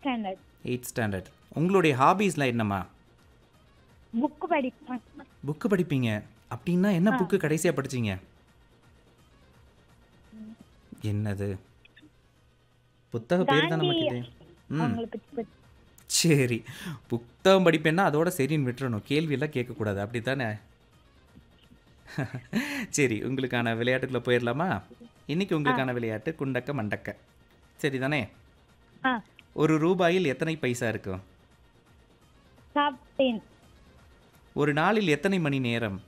standard eight standard உங்களுடைய ஹாபீஸ்லாம் என்னம்மா book படிப்பேன் புக்கு படிப்பீங்க அப்படின்னா என்ன புக்கு கடைசியாக படிச்சீங்க என்னது புத்தக பேர் தான் நமக்கு இது ம் அவங்களை பத்தி பத்தி சரி புத்தகம் படிப்பேன்னா அதோட சரின்னு விட்டுறணும் கேள்வியெல்லாம் கேட்கக்கூடாது அப்படி தானே சரி உங்களுக்கான விளையாட்டுக்குள்ள போயிடலாமா இன்னைக்கு உங்களுக்கான விளையாட்டு குண்டக்க மண்டக்க சரி தானே ஆ ஒரு ரூபாயில் எத்தனை பைசா இருக்கும் சாப்பிட்டேன் ஒரு நாளில் எத்தனை மணி நேரம்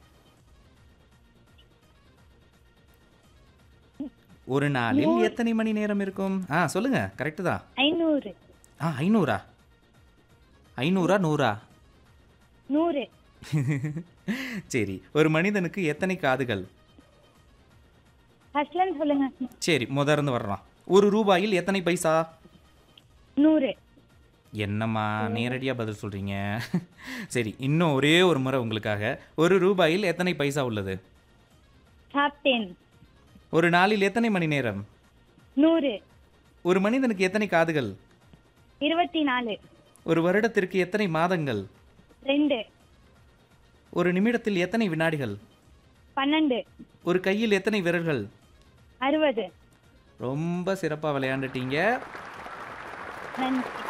ஒரு நாளில் எத்தனை மணி நேரம் இருக்கும் ஆ சொல்லுங்க கரெக்டு தான் ஐநூறு ஆ ஐநூறா ஐநூறா நூறா நூறு சரி ஒரு மனிதனுக்கு எத்தனை காதுகள் ஃபர்ஸ்ட்லன்னு சொல்லுங்க சரி முதர்ந்து வர்றோம் ஒரு ரூபாயில் எத்தனை பைசா நூறு என்னம்மா நேரடியாக பதில் சொல்கிறீங்க சரி இன்னும் ஒரே ஒரு முறை உங்களுக்காக ஒரு ரூபாயில் எத்தனை பைசா உள்ளது சாப்பிட்டேன் ஒரு நாளில் எத்தனை மணி நேரம் நூறு ஒரு மனிதனுக்கு எத்தனை காதுகள் இருபத்தி நாலு ஒரு வருடத்திற்கு எத்தனை மாதங்கள் ரெண்டு ஒரு நிமிடத்தில் எத்தனை வினாடிகள் பன்னெண்டு ஒரு கையில் எத்தனை விரல்கள் அறுபது ரொம்ப சிறப்பாக விளையாண்டுட்டீங்க நன்றி